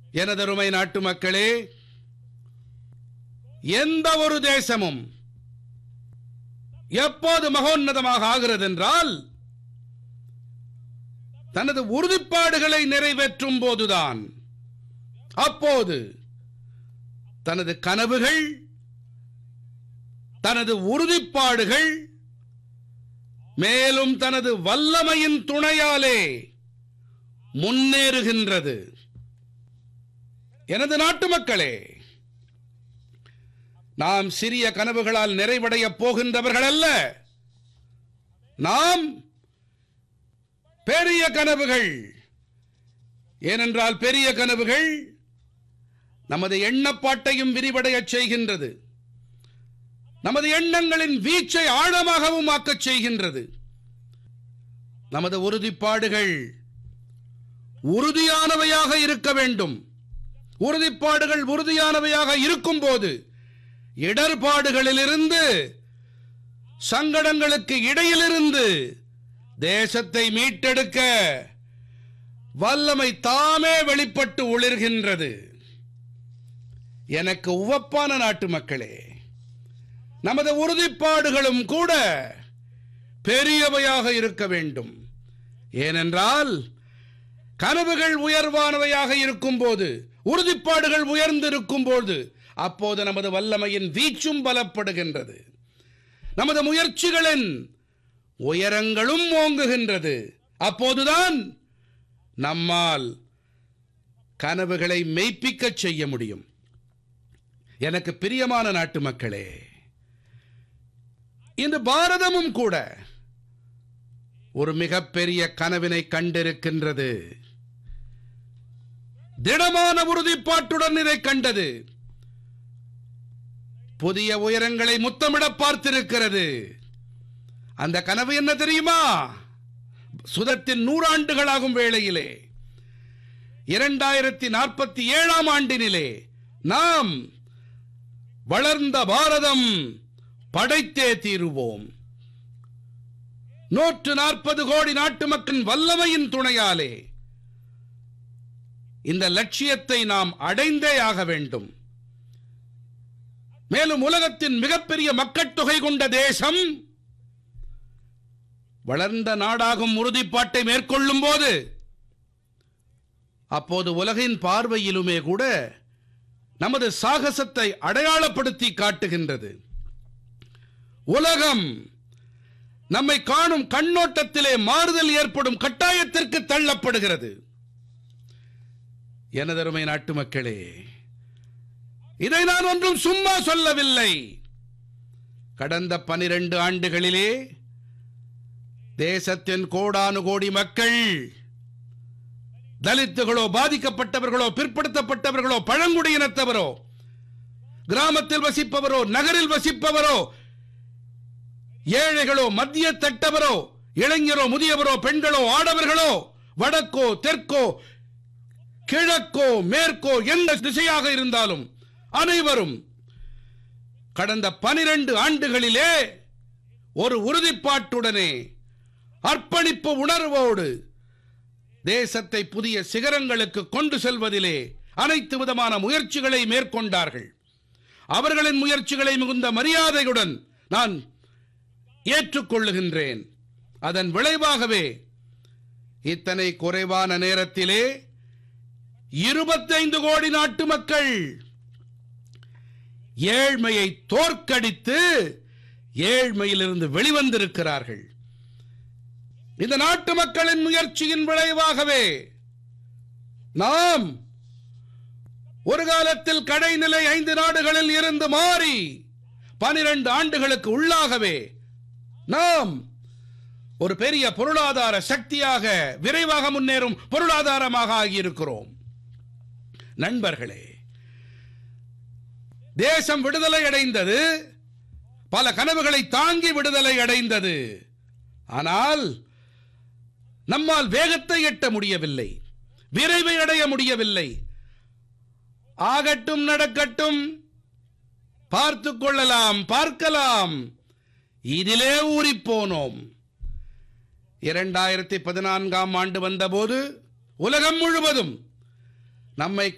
எனதருமை நாட்டு மக்களே எந்த ஒரு தேசமும் எப்போது மகோன்னதமாக ஆகிறது என்றால் தனது உறுதிப்பாடுகளை நிறைவேற்றும் போதுதான் அப்போது தனது கனவுகள் தனது உறுதிப்பாடுகள் மேலும் தனது வல்லமையின் துணையாலே முன்னேறுகின்றது எனது நாட்டு மக்களே நாம் சிறிய கனவுகளால் நிறைவடையப் போகின்றவர்கள் அல்ல நாம் பெரிய கனவுகள் ஏனென்றால் பெரிய கனவுகள் நமது எண்ணப்பாட்டையும் விரிவடையச் செய்கின்றது நமது எண்ணங்களின் வீச்சை ஆழமாகவும் ஆக்கச் செய்கின்றது நமது உறுதிப்பாடுகள் உறுதியானவையாக இருக்க வேண்டும் உறுதிப்பாடுகள் உறுதியானவையாக இருக்கும்போது இடர்பாடுகளிலிருந்து சங்கடங்களுக்கு இடையிலிருந்து தேசத்தை மீட்டெடுக்க வல்லமை தாமே வெளிப்பட்டு ஒளிர்கின்றது எனக்கு உவப்பான நாட்டு மக்களே நமது உறுதிப்பாடுகளும் கூட பெரியவையாக இருக்க வேண்டும் ஏனென்றால் கனவுகள் உயர்வானவையாக இருக்கும்போது உறுதிப்பாடுகள் உயர்ந்திருக்கும் போது அப்போது நமது வல்லமையின் வீச்சும் பலப்படுகின்றது நமது முயற்சிகளின் உயரங்களும் ஓங்குகின்றது அப்போதுதான் நம்மால் கனவுகளை மெய்ப்பிக்கச் செய்ய முடியும் எனக்கு பிரியமான நாட்டு மக்களே இன்று பாரதமும் கூட ஒரு மிகப்பெரிய கனவினை கண்டிருக்கின்றது திடமான உறுதிப்பாட்டுடன் இதை கண்டது புதிய உயரங்களை முத்தமிட பார்த்திருக்கிறது அந்த கனவு என்ன தெரியுமா சுதத்தின் நூறாண்டுகளாகும் வேளையிலே இரண்டாயிரத்தி நாற்பத்தி ஏழாம் ஆண்டினிலே நாம் வளர்ந்த பாரதம் படைத்தே தீருவோம் நூற்று நாற்பது கோடி நாட்டு மக்களின் வல்லமையின் துணையாலே இந்த லட்சியத்தை நாம் அடைந்தே ஆக வேண்டும் மேலும் உலகத்தின் மிகப்பெரிய மக்கட்தொகை கொண்ட தேசம் வளர்ந்த நாடாகும் உறுதிப்பாட்டை மேற்கொள்ளும் போது அப்போது உலகின் பார்வையிலுமே கூட நமது சாகசத்தை அடையாளப்படுத்தி காட்டுகின்றது உலகம் நம்மை காணும் கண்ணோட்டத்திலே மாறுதல் ஏற்படும் கட்டாயத்திற்கு தள்ளப்படுகிறது எனதருமை நாட்டு மக்களே இதை நான் ஒன்றும் சும்மா சொல்லவில்லை கடந்த பனிரெண்டு ஆண்டுகளிலே தேசத்தின் கோடானு கோடி மக்கள் தலித்துகளோ பாதிக்கப்பட்டவர்களோ பிற்படுத்தப்பட்டவர்களோ பழங்குடியினத்தவரோ கிராமத்தில் வசிப்பவரோ நகரில் வசிப்பவரோ ஏழைகளோ மத்திய தட்டவரோ இளைஞரோ முதியவரோ பெண்களோ ஆடவர்களோ வடக்கோ தெற்கோ கிழக்கோ மேற்கோ எந்த திசையாக இருந்தாலும் அனைவரும் கடந்த பனிரெண்டு ஆண்டுகளிலே ஒரு உறுதிப்பாட்டுடனே அர்ப்பணிப்பு உணர்வோடு தேசத்தை புதிய சிகரங்களுக்கு கொண்டு செல்வதிலே அனைத்து விதமான முயற்சிகளை மேற்கொண்டார்கள் அவர்களின் முயற்சிகளை மிகுந்த மரியாதையுடன் நான் ஏற்றுக்கொள்ளுகின்றேன் அதன் விளைவாகவே இத்தனை குறைவான நேரத்திலே இருபத்தைந்து கோடி நாட்டு மக்கள் ஏழ்மையை தோற்கடித்து ஏழ்மையிலிருந்து வெளிவந்திருக்கிறார்கள் இந்த நாட்டு மக்களின் முயற்சியின் விளைவாகவே நாம் ஒரு காலத்தில் கடைநிலை ஐந்து நாடுகளில் இருந்து மாறி பனிரெண்டு ஆண்டுகளுக்கு உள்ளாகவே நாம் ஒரு பெரிய பொருளாதார சக்தியாக விரைவாக முன்னேறும் பொருளாதாரமாக ஆகியிருக்கிறோம் நண்பர்களே தேசம் விடுதலை அடைந்தது பல கனவுகளை தாங்கி விடுதலை அடைந்தது ஆனால் நம்மால் வேகத்தை எட்ட முடியவில்லை விரைவை அடைய முடியவில்லை ஆகட்டும் நடக்கட்டும் பார்த்து கொள்ளலாம் பார்க்கலாம் இதிலே ஊறிப் போனோம் இரண்டாயிரத்தி பதினான்காம் ஆண்டு வந்தபோது உலகம் முழுவதும் நம்மை